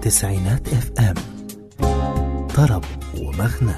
تسعينات اف ام طرب ومغنى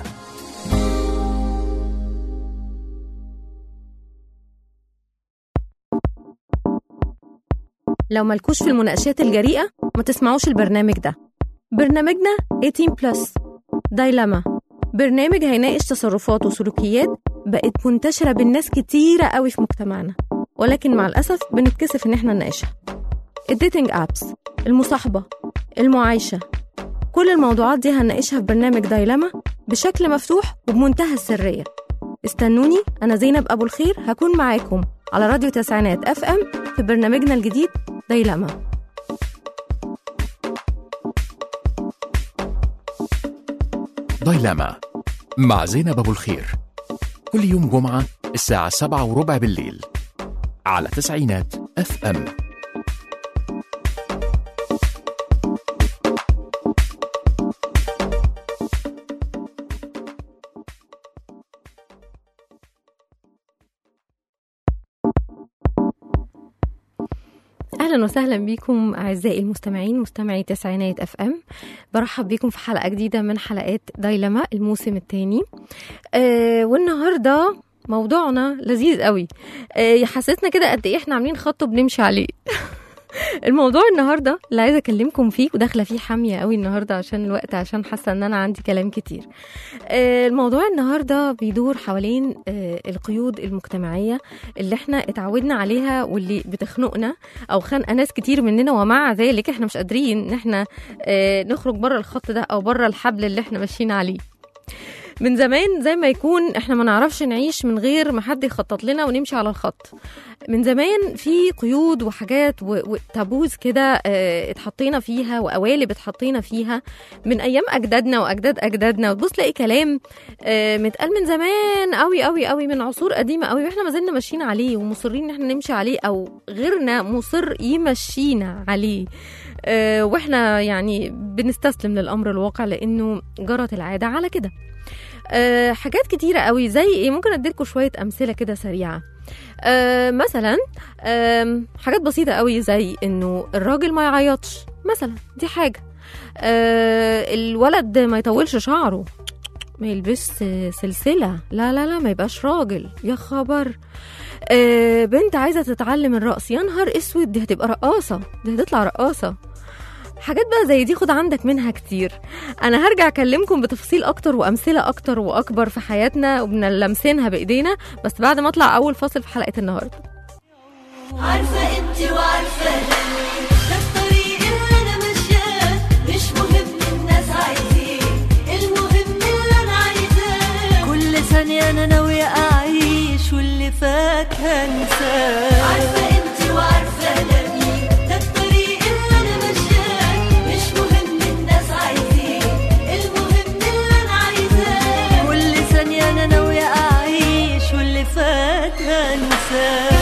لو ملكوش في المناقشات الجريئة ما تسمعوش البرنامج ده برنامجنا 18 بلس دايلاما برنامج هيناقش تصرفات وسلوكيات بقت منتشرة بالناس كتيرة قوي في مجتمعنا ولكن مع الأسف بنتكسف إن احنا نناقشها الديتنج أبس المصاحبة المعايشة كل الموضوعات دي هنناقشها في برنامج دايلاما بشكل مفتوح وبمنتهى السرية استنوني أنا زينب أبو الخير هكون معاكم على راديو تسعينات اف ام في برنامجنا الجديد دايلاما دايلاما مع زينب أبو الخير كل يوم جمعة الساعة سبعة وربع بالليل على تسعينات اف ام اهلا وسهلا بكم اعزائي المستمعين مستمعي تسعينات اف ام برحب بكم في حلقه جديده من حلقات دايلما الموسم الثاني آه والنهارده موضوعنا لذيذ قوي آه حسيتنا كده قد ايه احنا عاملين خط وبنمشي عليه الموضوع النهارده اللي عايزه اكلمكم فيه وداخله فيه حاميه قوي النهارده عشان الوقت عشان حاسه ان انا عندي كلام كتير آه، الموضوع النهارده بيدور حوالين آه، القيود المجتمعيه اللي احنا اتعودنا عليها واللي بتخنقنا او خانقه ناس كتير مننا ومع ذلك احنا مش قادرين ان احنا آه، نخرج بره الخط ده او بره الحبل اللي احنا ماشيين عليه من زمان زي ما يكون احنا ما نعرفش نعيش من غير ما حد يخطط لنا ونمشي على الخط من زمان في قيود وحاجات و- وتابوز كده اه، اتحطينا فيها وقوالب اتحطينا فيها من ايام اجدادنا واجداد اجدادنا وتبص تلاقي كلام اه، متقال من زمان قوي قوي قوي من عصور قديمه قوي واحنا ما زلنا ماشيين عليه ومصرين ان احنا نمشي عليه او غيرنا مصر يمشينا عليه اه، واحنا يعني بنستسلم للامر الواقع لانه جرت العاده على كده أه حاجات كتيرة قوي زي ايه ممكن اديلكوا شوية امثلة كده سريعة أه مثلا أه حاجات بسيطة قوي زي انه الراجل ما يعيطش مثلا دي حاجة أه الولد ما يطولش شعره ما يلبس سلسلة لا لا لا ما يبقاش راجل يا خبر أه بنت عايزة تتعلم الرقص يا نهار اسود دي هتبقى رقاصة دي هتطلع رقاصة حاجات بقى زي دي خد عندك منها كتير انا هرجع اكلمكم بتفاصيل اكتر وامثله اكتر واكبر في حياتنا وبنلمسينها بايدينا بس بعد ما اطلع اول فاصل في حلقه النهارده عارفة انت وعارفة أنا. ده الطريق اللي انا ماشياه مش مهم الناس عايزين المهم اللي انا عايزاه كل ثانية انا ناوية اعيش واللي فات هنساه عارفة انت وعارفة انا مين ده الطريق اللي انا ماشياه مش مهم الناس عايزين المهم اللي انا عايزاه كل ثانية انا ناوية اعيش واللي فات هنساه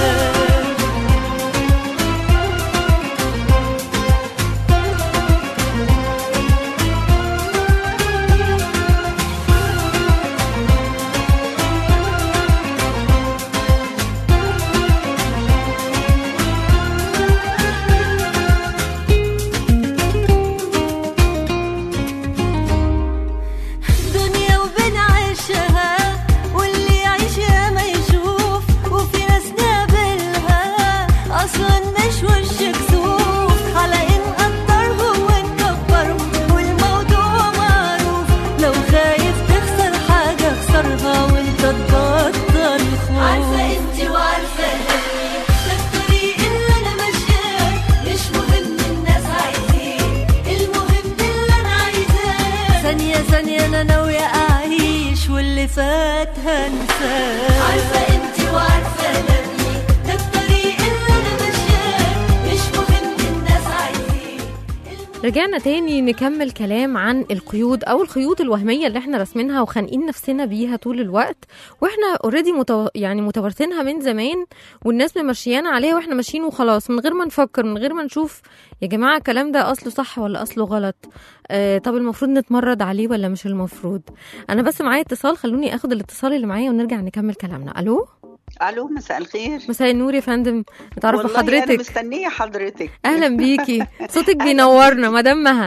دنيا وبنعيشها واللي يعيش يا ما يشوف وفي ناس نقابلها اصلا مش وش كسوف على ان نقدرهم ونكبرهم والموضوع معروف لو خايف تخسر حاجه اخسرها وانت تبطل خوف عارفه انت وعارفه أنا. ده الطريق اللي انا ماشياه مش مهم الناس عايزين المهم اللي انا عايزاه ثانية ثانية أنا ناوية أعيش واللي فات هنساه عارفة أنت وعارفة أنا مين ده الطريق اللي أنا ماشياه مش مهم الناس عايزين رجعنا تاني نكمل كلام عن القيود او الخيوط الوهميه اللي احنا راسمينها وخانقين نفسنا بيها طول الوقت واحنا اوريدي متو... يعني متوارثينها من زمان والناس ممشيانا عليها واحنا ماشيين وخلاص من غير ما نفكر من غير ما نشوف يا جماعه الكلام ده اصله صح ولا اصله غلط آه طب المفروض نتمرد عليه ولا مش المفروض انا بس معايا اتصال خلوني اخد الاتصال اللي معايا ونرجع نكمل كلامنا الو الو مساء الخير مساء النور يا فندم نتعرف والله انا بحضرتك مستنيه حضرتك اهلا بيكي صوتك بينورنا مدام مها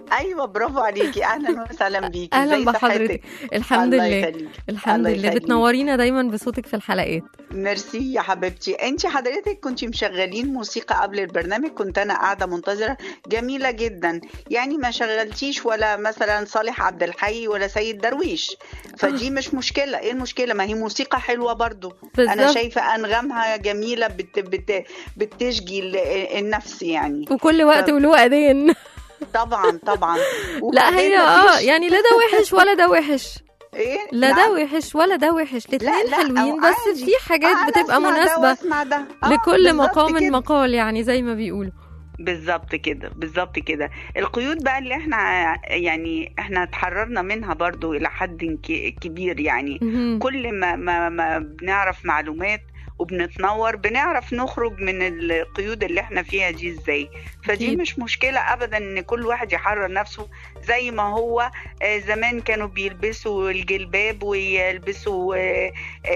ايوه برافو عليكي اهلا وسهلا بيكي اهلا ازي بحضرتك صحتك؟ الحمد الله لله يخليك. الحمد الله لله يخليك. بتنورينا دايما بصوتك في الحلقات ميرسي يا حبيبتي انت حضرتك كنت مشغلين موسيقى قبل البرنامج كنت انا قاعده منتظره جميله جدا يعني ما شغلتيش ولا مثلا صالح عبد الحي ولا سيد درويش فدي مش مشكله ايه المشكله ما هي موسيقى حلوه برضو انا بالظبط. شايفه انغامها جميله بت بت بتشجي ال- النفس يعني وكل وقت طب- وله اذان طبعا طبعا لا وبعدين هي اه مفيش- يعني لا ده وحش ولا ده وحش ايه لا ده نعم. وحش ولا ده وحش الاتنين لا، حلوين أو بس عادي. في حاجات أنا بتبقى أسمع ده مناسبة وأسمع ده. آه، لكل بالظبط مقام كده. مقال يعني زي ما بيقولوا بالظبط كده بالظبط كده القيود بقى اللي احنا يعني احنا اتحررنا منها برضو الى حد ك- كبير يعني مهم. كل ما ما ما بنعرف معلومات وبنتنور بنعرف نخرج من القيود اللي احنا فيها دي ازاي فدي أكيد. مش مشكلة ابدا ان كل واحد يحرر نفسه زي ما هو آه، زمان كانوا بيلبسوا الجلباب ويلبسوا آه،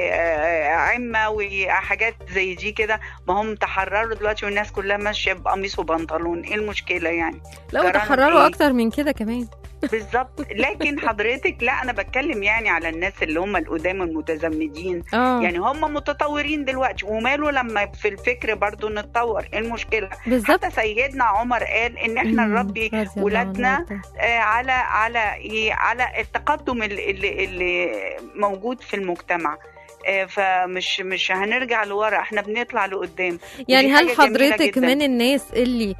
آه، عمة وحاجات زي دي كده ما هم تحرروا دلوقتي والناس كلها ماشية بقميص وبنطلون ايه المشكلة يعني لا جرالهم وتحرروا إيه؟ اكتر من كده كمان بالظبط لكن حضرتك لا انا بتكلم يعني على الناس اللي هم القدام المتزمدين اه يعني هم متطورين دلوقتي وماله لما في الفكر برضو نتطور ايه المشكله بالظبط حتى سيدنا عمر قال ان احنا مم. نربي رضي الله عنه ولادنا وارضاه. آه، على على ايه على التقدم اللي, اللي, اللي موجود في المجتمع آه، فمش مش هنرجع لورا احنا بنطلع لقدام يعني ودي هل حاجة جميلة حضرتك جداً. من الناس اللي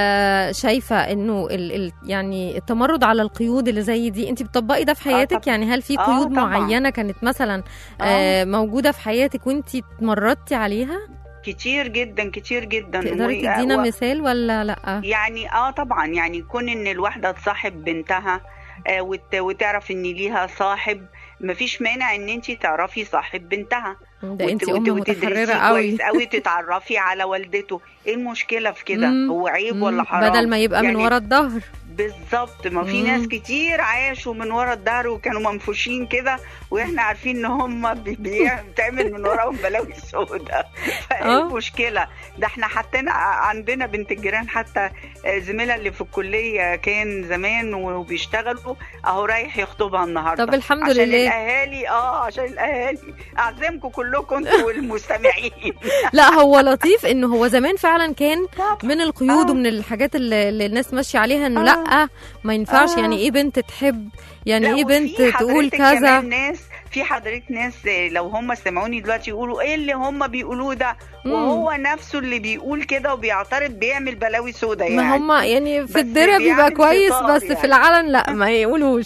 آه شايفه انه ال ال يعني التمرد على القيود اللي زي دي انت بتطبقي ده في حياتك طبعاً. يعني هل في آه، قيود طبعاً. معينه كانت مثلا آه. آه موجوده في حياتك وانت اتمردتي عليها كتير جدا كتير جدا تقدري و- تدينا و- مثال ولا لا يعني اه طبعا يعني كون ان الواحده تصاحب بنتها آه وت وتعرف ان ليها صاحب مفيش مانع ان انت تعرفي صاحب بنتها ده انت وت- ام وت- متحرره وتدرسيه قوي كويس قوي تتعرفي على والدته ايه المشكله في كده مم. هو عيب ولا مم. حرام بدل ما يبقى من يعني ورا الظهر بالظبط ما في مم. ناس كتير عاشوا من ورا الدهر وكانوا منفوشين كده واحنا عارفين ان هم بي- بي- بتعمل من وراهم بلاوي سوداء فايه آه. المشكله ده احنا حطينا عندنا بنت الجيران حتى آه، زميلها اللي في الكليه كان زمان وبيشتغلوا اهو رايح يخطبها النهارده طب الحمد عشان لله الاهالي اه عشان الاهالي اعزمكم كلكم انتوا والمستمعين لا هو لطيف انه هو زمان فعلا كان طبعاً. من القيود آه. ومن الحاجات اللي, اللي الناس ماشيه عليها انه آه. لا ما ينفعش آه. يعني ايه بنت تحب يعني لا، ايه وفي بنت تقول حضرتك كذا كمان ناس في حضرتك ناس لو هم سمعوني دلوقتي يقولوا ايه اللي هم بيقولوه ده مم. وهو نفسه اللي بيقول كده وبيعترض بيعمل بلاوي سودا يعني ما هم يعني في بس الدرة بيبقى بيعمل كويس شطار بس في يعني. العلن لا ما يقولوش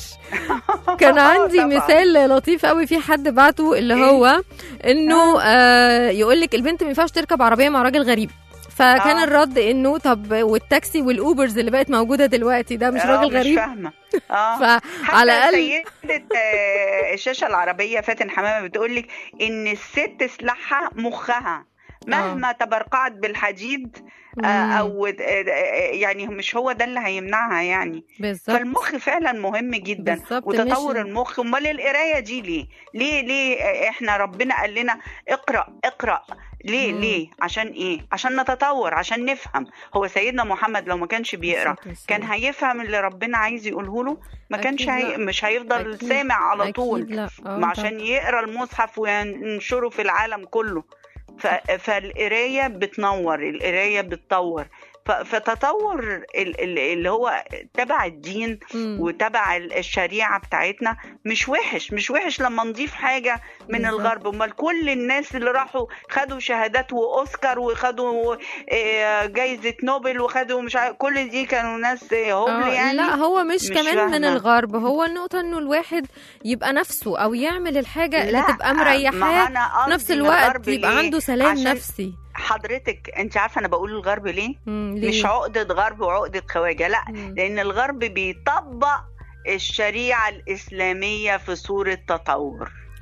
كان عندي طبعاً. مثال لطيف قوي في حد بعته اللي إيه؟ هو انه آه يقول لك البنت ما ينفعش تركب عربيه مع راجل غريب فكان آه. الرد انه طب والتاكسي والاوبرز اللي بقت موجوده دلوقتي ده مش آه، راجل مش غريب فاهمه اه فعلى حتى الاقل سيدة آه، الشاشة العربية فاتن حمامة بتقول لك إن الست سلاحها مخها مهما تبرقعت بالحديد آه، مم. أو آه، آه، يعني مش هو ده اللي هيمنعها يعني بالظبط فالمخ فعلا مهم جدا بالظبط، وتطور مش- المخ امال القرايه دي ليه ليه ليه احنا ربنا قال لنا اقرا اقرا ليه مم. ليه عشان ايه عشان نتطور عشان نفهم هو سيدنا محمد لو ما كانش بيقرا بالظبط والسلام. كان هيفهم اللي ربنا عايز يقوله له ما أكيد كانش هي... لا. مش هيفضل أكيد- سامع على أكيد طول لا آه، ما عشان يقرا المصحف وينشره في العالم كله ف... فالقرايه بتنور القرايه بتطور ف... فتطور ال- ال- اللي هو تبع الدين مم. وتبع ال- الشريعه بتاعتنا مش وحش مش وحش لما نضيف حاجه من بالظبط. الغرب امال كل الناس اللي راحوا خدوا شهادات واوسكار وخدوا آه، جايزه نوبل وخدوا مش عارف كل دي كانوا ناس آه، هبل آه، يعني لا هو مش, مش كمان من فاهمة. الغرب هو النقطة انه الواحد يبقى نفسه او يعمل الحاجة اللي لا، تبقى ما مريحاه أنا في نفس قصدي الوقت الغرب يبقى ليه؟ عنده سلام عشان نفسي حضرتك انت عارفه انا بقول الغرب ليه مم، ليه؟ مش عقده غرب وعقده خواجه لا مم. لان الغرب بيطبق الشريعه الاسلاميه في صوره تطور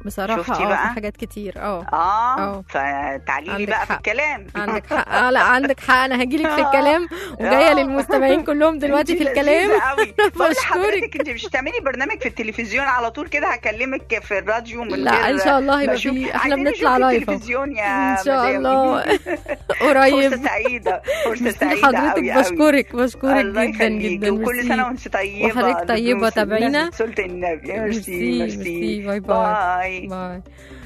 بصراحه شفتي اه بقى؟ في حاجات كتير اه اه آه. فتعالي لي عندك بقى في حق. الكلام عندك حق آه لا عندك حق انا هجيلك في آه. الكلام وجايه آه. للمستمعين كلهم دلوقتي في انتي الكلام لذيذة قوي بقول بشكرك. لحضرتك انت مش هتعملي برنامج في التلفزيون على طول كده هكلمك في الراديو من لا غير ان شاء الله ما هيبقى أشوف. في احنا عايزين بنطلع نشوف لايف أهو. التلفزيون يا ان شاء مدام. الله فرصة قريب سعيدة فرصة ميرسي سعيدة لحضرتك قوي قوي بشكرك بشكرك الله جدا يخليكي جدا وكل ميرسي. سنة وانت طيبة وحضرتك طيبة، لبنوس تابعينا. الناس سلطة النبي ميرسي، ميرسي ميرسي، ميرسي باي باي. باي باي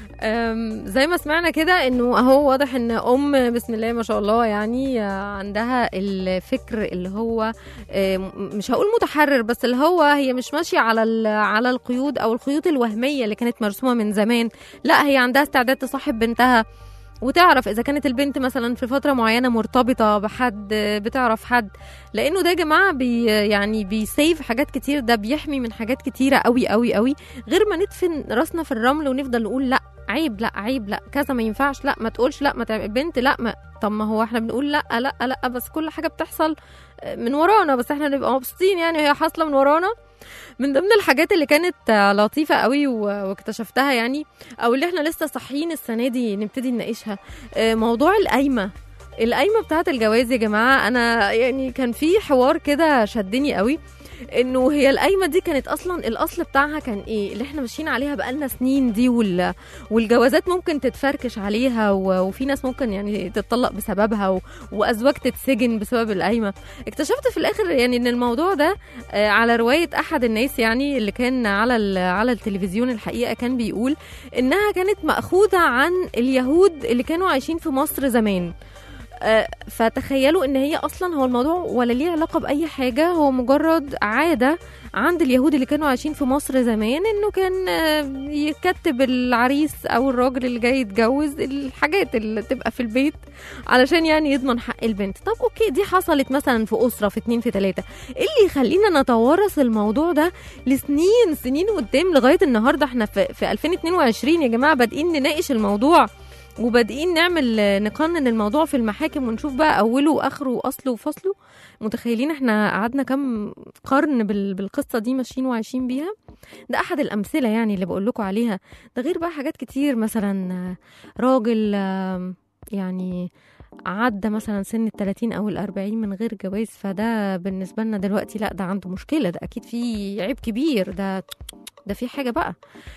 أم، زي ما سمعنا كده انه اهو واضح ان ام بسم الله ما شاء الله يعني آه، عندها الفكر اللي هو آه، م- مش هقول متحرر بس اللي هو هي مش ماشيه على ال- على القيود او الخيوط الوهميه اللي كانت مرسومه من زمان لا هي عندها استعداد تصاحب بنتها وتعرف اذا كانت البنت مثلا في فتره معينه مرتبطه بحد آه، بتعرف حد لانه ده يا جماعه بي يعني بيسيف حاجات كتير ده بيحمي من حاجات كتيره قوي قوي قوي غير ما ندفن راسنا في الرمل ونفضل نقول لا عيب لا عيب لا كذا ما ينفعش لا ما تقولش لا ما تعمل بنت لا ما طب ما هو احنا بنقول لا لا لا بس كل حاجه بتحصل من ورانا بس احنا نبقى مبسوطين يعني هي حاصله من ورانا من ضمن الحاجات اللي كانت آه، لطيفه قوي و- واكتشفتها يعني او اللي احنا لسه صاحيين السنه دي نبتدي نناقشها آه، موضوع القايمه القايمه بتاعه الجواز يا جماعه انا يعني كان في حوار كده شدني قوي انه هي القايمه دي كانت اصلا الاصل بتاعها كان ايه اللي احنا ماشيين عليها بقالنا سنين دي وال... والجوازات ممكن تتفركش عليها و... وفي ناس ممكن يعني تتطلق بسببها و... وازواج تتسجن بسبب القايمه اكتشفت في الاخر يعني ان الموضوع ده آه، على روايه احد الناس يعني اللي كان على ال... على التلفزيون الحقيقه كان بيقول انها كانت ماخوذه عن اليهود اللي كانوا عايشين في مصر زمان آه، فتخيلوا ان هي اصلا هو الموضوع ولا ليه علاقه باي حاجه هو مجرد عاده عند اليهود اللي كانوا عايشين في مصر زمان انه كان آه، يكتب العريس او الراجل اللي جاي يتجوز الحاجات اللي تبقى في البيت علشان يعني يضمن حق البنت طب اوكي دي حصلت مثلا في اسره في اتنين في تلاته ايه اللي يخلينا نتوارث الموضوع ده لسنين سنين قدام لغايه النهارده احنا في, في 2022 يا جماعه بادئين نناقش الموضوع وبادئين نعمل آه، نقنن الموضوع في المحاكم ونشوف بقى اوله واخره واصله وفصله متخيلين احنا قعدنا كام قرن بال- بالقصه دي ماشيين وعايشين بيها ده احد الامثله يعني اللي بقول لكم عليها ده غير بقى حاجات كتير مثلا آه، راجل آم، يعني عدى مثلا سن ال 30 او ال 40 من غير جواز فده بالنسبه لنا دلوقتي لا ده عنده مشكله ده اكيد في عيب كبير ده ده في حاجه بقى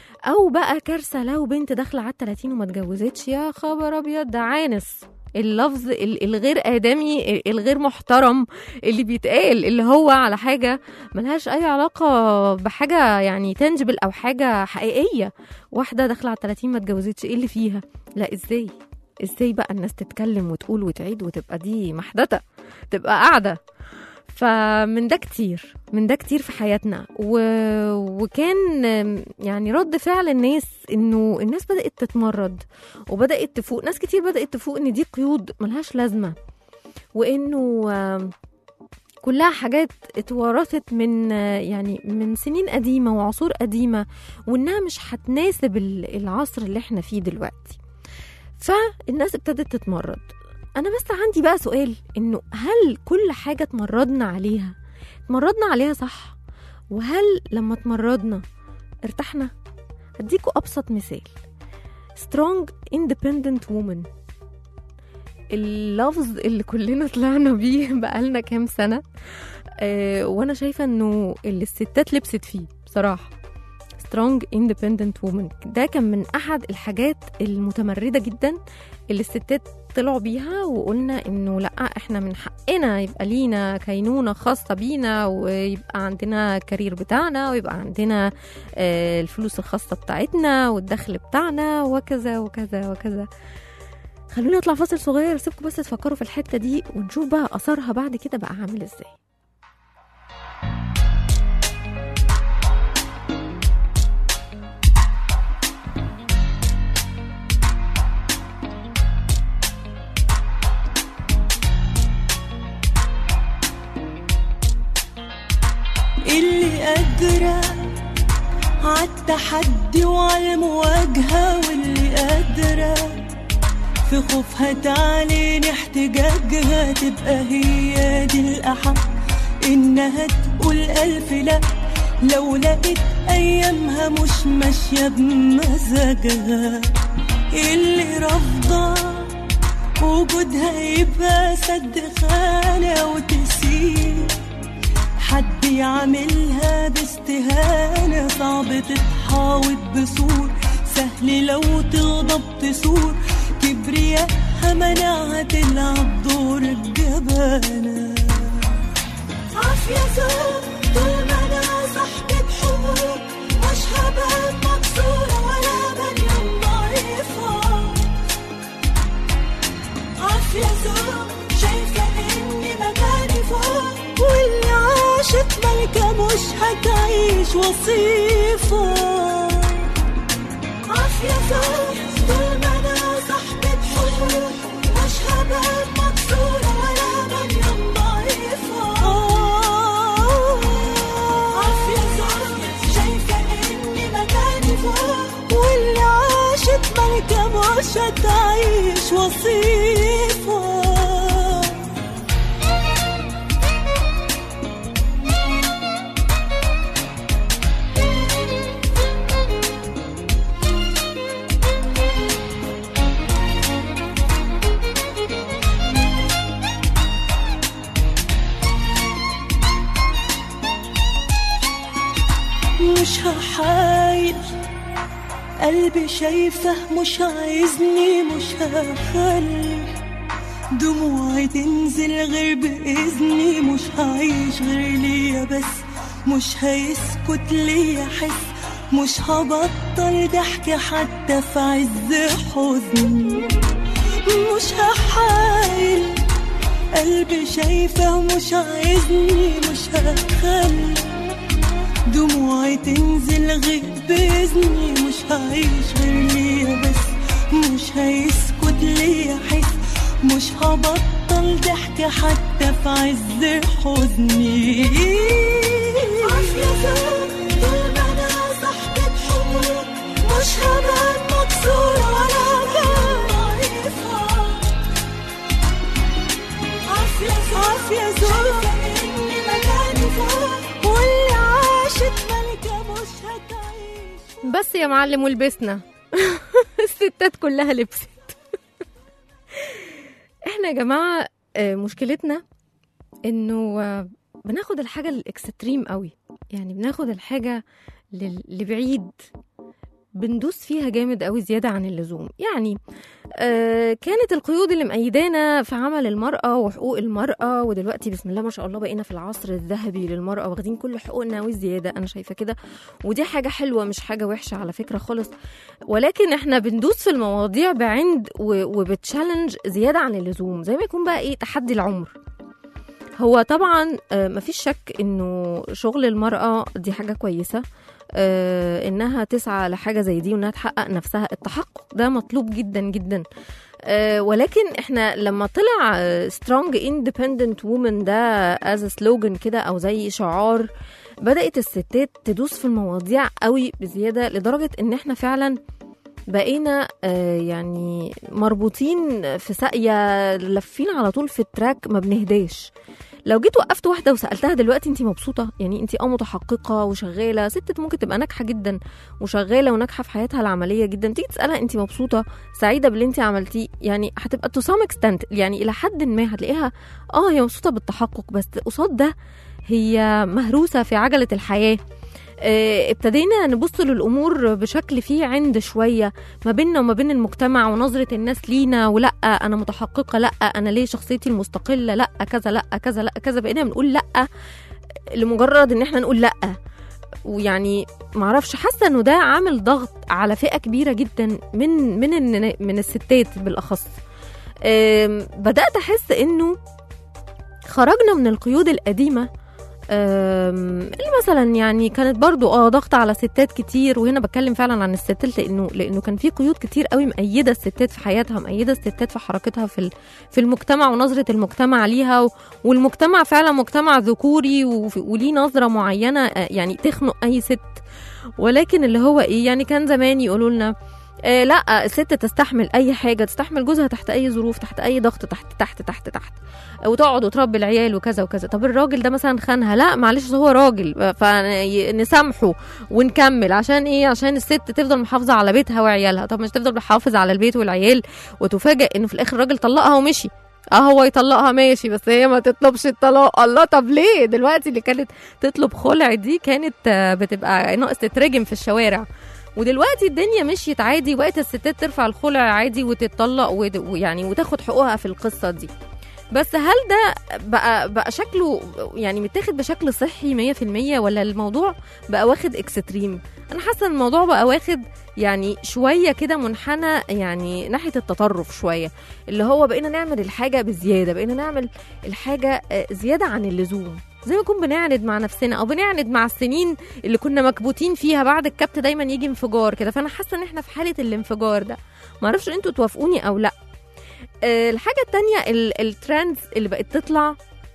او بقى كارثه لو بنت داخله على 30 وما اتجوزتش يا خبر ابيض ده عانس اللفظ ال- الغير ادمي ال- الغير محترم اللي بيتقال اللي هو على حاجه ملهاش اي علاقه بحاجه يعني تنجبل او حاجه حقيقيه واحده داخله على 30 ما اتجوزتش ايه اللي فيها لا ازاي ازاي بقى الناس تتكلم وتقول وتعيد وتبقى دي محدثه تبقى قاعده فمن ده كتير من ده كتير في حياتنا و... وكان آم، يعني رد فعل الناس انه الناس بدات تتمرد وبدات تفوق ناس كتير بدات تفوق ان دي قيود ملهاش لازمه وانه آم، كلها حاجات اتورثت من آه، يعني من سنين قديمه وعصور قديمه وانها مش هتناسب ال- العصر اللي احنا فيه دلوقتي فالناس ابتدت تتمرد انا بس عندي بقى سؤال انه هل كل حاجه اتمردنا عليها اتمردنا عليها صح وهل لما اتمردنا ارتحنا هديكوا ابسط مثال strong independent woman اللفظ اللي كلنا طلعنا بيه بقالنا كام سنة آه وانا شايفة انه اللي الستات لبست فيه بصراحة strong independent woman ده كان من احد الحاجات المتمردة جدا اللي الستات طلعوا بيها وقلنا انه لا احنا من حقنا يبقى لينا كينونة خاصة بينا ويبقى عندنا كارير بتاعنا ويبقى عندنا آه، الفلوس الخاصة بتاعتنا والدخل بتاعنا وكذا وكذا وكذا خلونا نطلع فاصل صغير سيبكم بس تفكروا في الحتة دي ونشوف بقى أثرها بعد كده بقى عامل ازاي اللي قادرة عالتحدي وعالمواجهة واللي قادرة في خوفها تعلن احتجاجها تبقى هي دي الأحق إنها تقول ألف لأ لو لقيت ايامها مش ماشيه بمزاجها اللي رافضه وجودها يبقى سد خانه وتسيب حد يعملها باستهانة صعب تتحاوط بسور سهل لو تغضب تثور كبرياءها منعها تلعب دور الجبانة عافية زوج طول ما انا صاحبة حقوق مش هبقى مكسورة ولا مريم ضعيفة عافية زوج شايفة اني مكاني فوق واللي عاشت ملكة مش هتعيش وصيفة عافية زوج طول ما انا صاحبة حقوق مش هبقى مكسورة ولا مريم ضعيفة عافية زوج شايفة اني مكاني فوق واللي عاشت ملكة مش هتعيش وصيفة مش هحايل قلبي شايفه مش عايزني مش هخلي دموعي تنزل غير بإذني مش هعيش غير ليا بس مش هيسكت ليا حس مش هبطل ضحك حتى في عز حزني مش هحايل قلبي شايفه مش عايزني مش هخلي دموعي تنزل غير بإذني مش هعيش غير ليا بس مش هيسكت ليا حس مش هبطل ضحك حتى في عز حزني عافية زوج طول ما أنا صاحبة حقوق مش هبقى مكسورة ولا هبقى ضعيفة عافية زوج إني مكاني فوق واللي عاشت ملكة مش هتعيش بس يا معلم ولبسنا الستات كلها لبست احنا يا جماعة آه، مشكلتنا انه آه، بناخد الحاجة الاكستريم قوي يعني بناخد الحاجة لل- لبعيد بندوس فيها جامد قوي زيادة عن اللزوم يعني آه كانت القيود اللي مأيدانا في عمل المرأة وحقوق المرأة ودلوقتي بسم الله ما شاء الله بقينا في العصر الذهبي للمرأة واخدين كل حقوقنا وزيادة أنا شايفة كده ودي حاجة حلوة مش حاجة وحشة على فكرة خالص ولكن احنا بندوس في المواضيع بعند و- وبتشالنج زيادة عن اللزوم زي ما يكون بقى ايه تحدي العمر هو طبعا آه، مفيش شك انه شغل المرأة دي حاجة كويسة آه، انها تسعى لحاجة زي دي وانها تحقق نفسها التحقق ده مطلوب جدا جدا آه، ولكن احنا لما طلع سترونج اندبندنت وومن ده از سلوجن كده او زي شعار بدأت الستات تدوس في المواضيع قوي بزيادة لدرجة ان احنا فعلا بقينا آه، يعني مربوطين في ساقية لافين على طول في التراك ما بنهداش لو جيت وقفت واحدة وسألتها دلوقتي انت مبسوطة يعني انت اه متحققة وشغالة ست ممكن تبقى ناجحة جدا وشغالة وناجحة في حياتها العملية جدا تيجي تسألها انت مبسوطة سعيدة باللي انت عملتيه يعني هتبقى تو سام اكستنت يعني إلى حد ما هتلاقيها اه هي مبسوطة بالتحقق بس قصاد ده هي مهروسة في عجلة الحياة آه، ابتدينا نبص للامور بشكل فيه عند شويه ما بيننا وما بين المجتمع ونظره الناس لينا ولا انا متحققه لا انا ليه شخصيتي المستقله لا كذا لا كذا لا كذا بقينا بنقول لا لمجرد ان احنا نقول لا ويعني معرفش حاسه انه ده عامل ضغط على فئه كبيره جدا من من الن- من الستات بالاخص آم، بدات احس انه خرجنا من القيود القديمه أم، اللي مثلا يعني كانت برضو اه ضغط على ستات كتير وهنا بتكلم فعلا عن الستات لانه لانه كان في قيود كتير قوي مأيده الستات في حياتها مأيده الستات في حركتها في ال- في المجتمع ونظره المجتمع ليها و- والمجتمع فعلا مجتمع ذكوري وف- وليه نظره معينه آه، يعني تخنق اي ست ولكن اللي هو ايه يعني كان زمان يقولوا لنا آه لا الست تستحمل اي حاجه تستحمل جوزها تحت اي ظروف تحت اي ضغط تحت تحت تحت تحت وتقعد وتربي العيال وكذا وكذا طب الراجل ده مثلا خانها لا معلش هو راجل فنسامحه ونكمل عشان ايه عشان الست تفضل محافظه على بيتها وعيالها طب مش تفضل محافظ على البيت والعيال وتفاجئ انه في الاخر الراجل طلقها ومشي اه هو يطلقها ماشي بس هي ما تطلبش الطلاق الله طب ليه دلوقتي اللي كانت تطلب خلع دي كانت آه، بتبقى ناقص تترجم في الشوارع ودلوقتي الدنيا مشيت عادي وقت الستات ترفع الخلع عادي وتتطلق ود- ويعني وتاخد حقوقها في القصه دي بس هل ده بقى بقى شكله يعني متاخد بشكل صحي 100% ولا الموضوع بقى واخد اكستريم انا حاسه ان الموضوع بقى واخد يعني شويه كده منحنى يعني ناحيه التطرف شويه اللي هو بقينا نعمل الحاجه بزياده بقينا نعمل الحاجه آه، زياده عن اللزوم زي ما نكون بنعند مع نفسنا او بنعند مع السنين اللي كنا مكبوتين فيها بعد الكبت دايما يجي انفجار كده فانا حاسه ان احنا في حاله الانفجار ده معرفش انتوا توافقوني او لا آه، الحاجه التانية ال- الترندز اللي بقت تطلع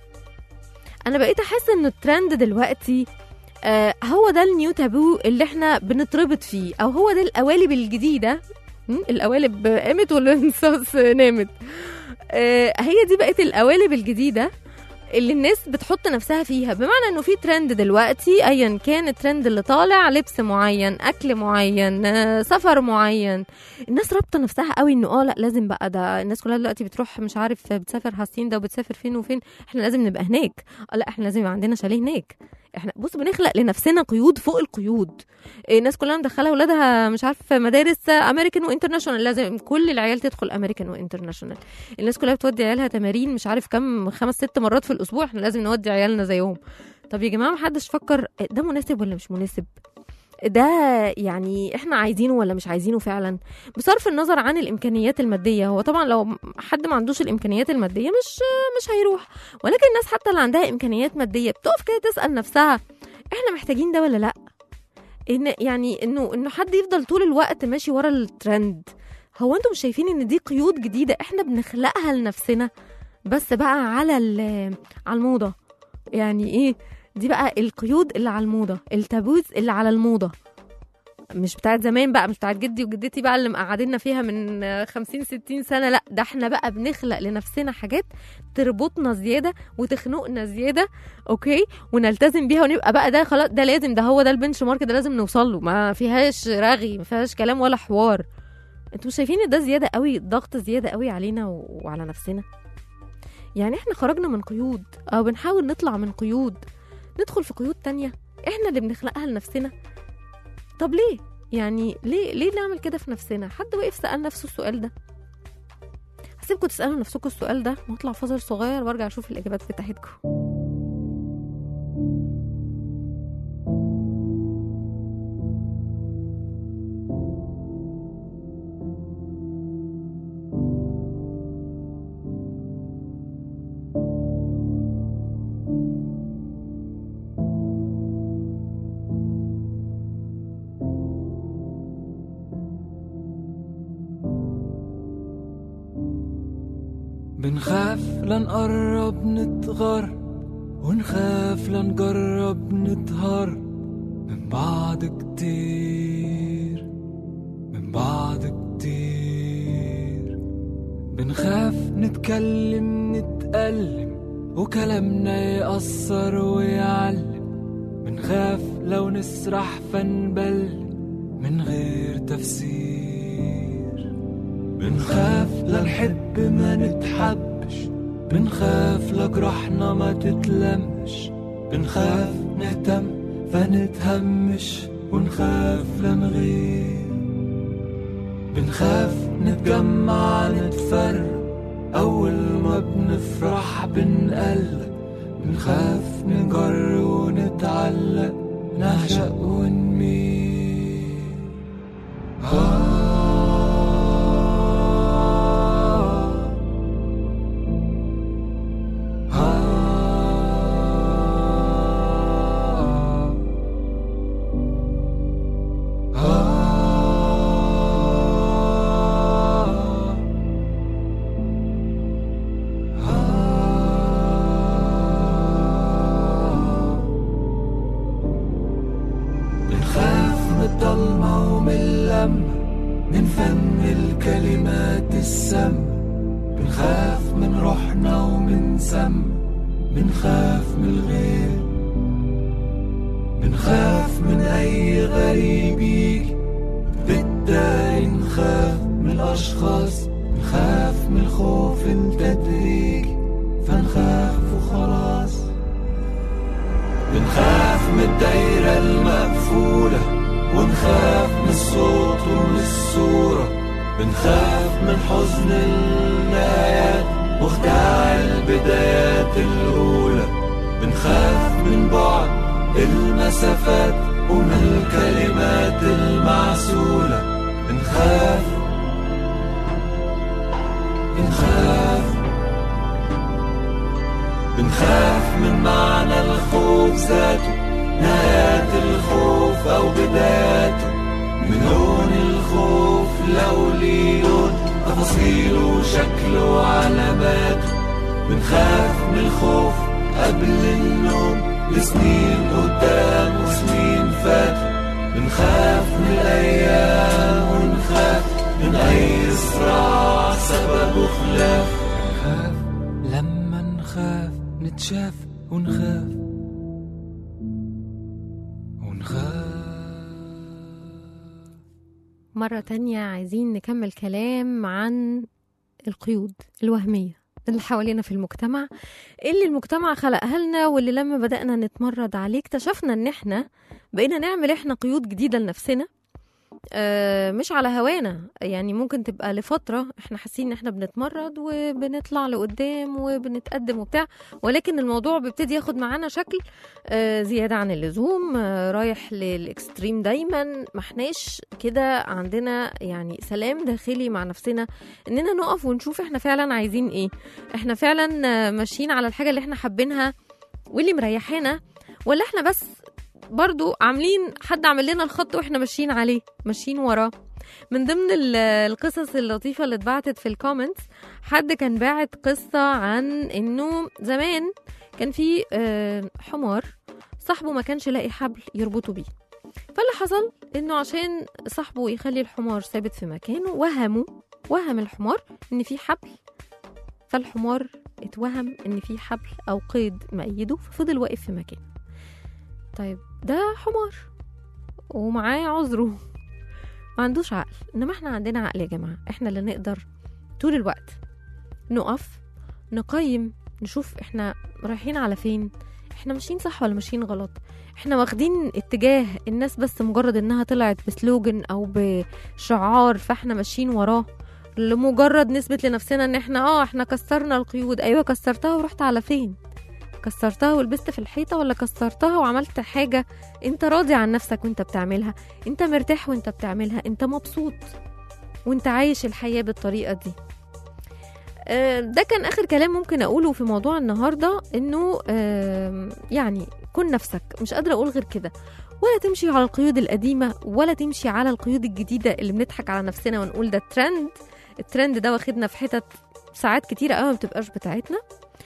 انا بقيت احس ان الترند دلوقتي آه، هو ده النيو تابو اللي احنا بنتربط فيه او هو ده القوالب الجديده م? القوالب قامت والانصاص نامت آه، هي دي بقت القوالب الجديده اللي الناس بتحط نفسها فيها بمعنى انه في ترند دلوقتي ايا كان الترند اللي طالع لبس معين اكل معين آه، سفر معين الناس رابطه نفسها قوي انه اه لا لازم بقى ده الناس كلها دلوقتي بتروح مش عارف بتسافر هاسين ده وبتسافر فين وفين احنا لازم نبقى هناك اه لا احنا لازم يبقى عندنا شاليه هناك احنا بص بنخلق لنفسنا قيود فوق القيود إيه، الناس كلها مدخله اولادها مش عارف مدارس امريكان وانترناشونال لازم كل العيال تدخل امريكان وانترناشونال الناس كلها بتودي عيالها تمارين مش عارف كم خمس ست مرات في الاسبوع احنا لازم نودي عيالنا زيهم طب يا جماعه محدش فكر ده مناسب ولا مش مناسب ده يعني احنا عايزينه ولا مش عايزينه فعلا بصرف النظر عن الامكانيات الماديه هو طبعا لو حد ما عندوش الامكانيات الماديه مش مش هيروح ولكن الناس حتى اللي عندها امكانيات ماديه بتقف كده تسال نفسها احنا محتاجين ده ولا لا ان يعني انه انه حد يفضل طول الوقت ماشي ورا الترند هو انتم مش شايفين ان دي قيود جديده احنا بنخلقها لنفسنا بس بقى على ال- على الموضه يعني ايه دي بقى القيود اللي على الموضه التابوز اللي على الموضه مش بتاعت زمان بقى مش بتاعت جدي وجدتي بقى اللي مقعديننا فيها من آه، 50 60 سنه لا ده احنا بقى بنخلق لنفسنا حاجات تربطنا زياده وتخنقنا زياده اوكي ونلتزم بيها ونبقى بقى ده خلاص ده لازم ده هو ده البنش مارك ده لازم نوصل له ما فيهاش رغي ما فيهاش كلام ولا حوار انتوا مش شايفين ان ده زياده قوي ضغط زياده قوي علينا و- وعلى نفسنا يعني احنا خرجنا من قيود او بنحاول نطلع من قيود ندخل في قيود تانية احنا اللي بنخلقها لنفسنا طب ليه يعني ليه ليه نعمل كده في نفسنا حد وقف سأل نفسه السؤال ده هسيبكم تسألوا نفسكم السؤال ده واطلع فاصل صغير وارجع اشوف الاجابات بتاعتكم بنخاف لنقرب نتغر ونخاف لنجرب نطهر من بعض كتير من بعض كتير بنخاف نتكلم نتألم وكلامنا يأثر ويعلم بنخاف لو نسرح فنبل من غير تفسير بنخاف لنحب ما نتحبش بنخاف لجرحنا ما تتلمش بنخاف نهتم فنتهمش ونخاف لنغير بنخاف نتجمع نتفرق أول ما بنفرح بنقلق بنخاف نجر ونتعلق نعشق ونميل آه بنخاف من فم الكلمات السم بنخاف من روحنا ومن سم بنخاف من الغير بنخاف من أي غريب يجي بالتالي نخاف من الأشخاص نخاف من الخوف التدريجي فنخاف وخلاص بنخاف من الدايرة المقفولة ونخاف من الصوت ومن الصورة بنخاف من حزن النهايات وخداع البدايات الأولى بنخاف من بعد المسافات ومن الكلمات المعسولة بنخاف بنخاف بنخاف من معنى الخوف ذاته نهايات الخوف أو بداياته من لون الخوف لو ليه لون تفاصيله وشكله وعلاماته بنخاف من الخوف قبل النوم لسنين قدام وسنين فاتوا بنخاف من الأيام ونخاف من أي صراع سببه خلاف نخاف لما نخاف نتشاف ونخاف ونخاف مرة تانية عايزين نكمل كلام عن القيود الوهمية اللي حوالينا في المجتمع اللي المجتمع خلقها لنا واللي لما بدأنا نتمرد عليه اكتشفنا ان احنا بقينا نعمل احنا قيود جديدة لنفسنا آه، مش على هوانا يعني ممكن تبقى لفترة احنا حاسين ان احنا بنتمرد وبنطلع لقدام وبنتقدم وبتاع ولكن الموضوع بيبتدي ياخد معانا شكل آه، زيادة عن اللزوم آه، رايح للاكستريم دايما ما احناش كده عندنا يعني سلام داخلي مع نفسنا اننا نقف ونشوف احنا فعلا عايزين ايه احنا فعلا آه، ماشيين على الحاجة اللي احنا حابينها واللي مريحانا ولا احنا بس برضو عاملين حد عامل لنا الخط واحنا ماشيين عليه ماشيين وراه من ضمن ال- القصص اللطيفة اللي اتبعتت في الكومنتس حد كان باعت قصة عن انه زمان كان في آه، حمار صاحبه ما كانش لاقي حبل يربطه بيه فاللي حصل انه عشان صاحبه يخلي الحمار ثابت في مكانه وهمه وهم الحمار ان في حبل فالحمار اتوهم ان في حبل او قيد مأيده ففضل واقف في مكانه طيب ده حمار ومعاه عذره ما عندوش عقل انما احنا عندنا عقل يا جماعه احنا اللي نقدر طول الوقت نقف نقيم نشوف احنا رايحين على فين احنا ماشيين صح ولا ماشيين غلط احنا واخدين اتجاه الناس بس مجرد انها طلعت بسلوجن او بشعار فاحنا ماشيين وراه لمجرد نثبت لنفسنا ان احنا اه احنا كسرنا القيود ايوه كسرتها ورحت على فين كسرتها ولبست في الحيطة ولا كسرتها وعملت حاجة انت راضي عن نفسك وانت بتعملها انت مرتاح وانت بتعملها انت مبسوط وانت عايش الحياة بالطريقة دي آه، ده كان اخر كلام ممكن اقوله في موضوع النهارده انه آم، يعني كن نفسك مش قادره اقول غير كده ولا تمشي على القيود القديمه ولا تمشي على القيود الجديده اللي بنضحك على نفسنا ونقول ده ترند الترند ده واخدنا في حتت ساعات كتيره قوي ما بتبقاش بتاعتنا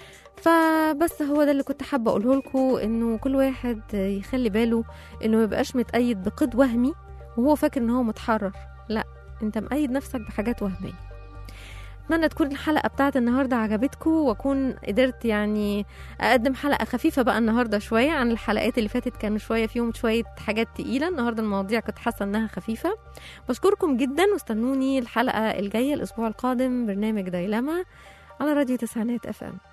فبس هو ده اللي كنت حابه اقوله لكم انه كل واحد يخلي باله انه ما يبقاش متقيد بقيد وهمي وهو فاكر ان هو متحرر لا انت مقيد نفسك بحاجات وهميه اتمنى تكون الحلقه بتاعت النهارده عجبتكم واكون قدرت يعني اقدم حلقه خفيفه بقى النهارده شويه عن الحلقات اللي فاتت كانوا شويه فيهم شويه حاجات تقيله النهارده المواضيع كنت حاسه انها خفيفه بشكركم جدا واستنوني الحلقه الجايه الاسبوع القادم برنامج دايلما على راديو تسعينات اف ام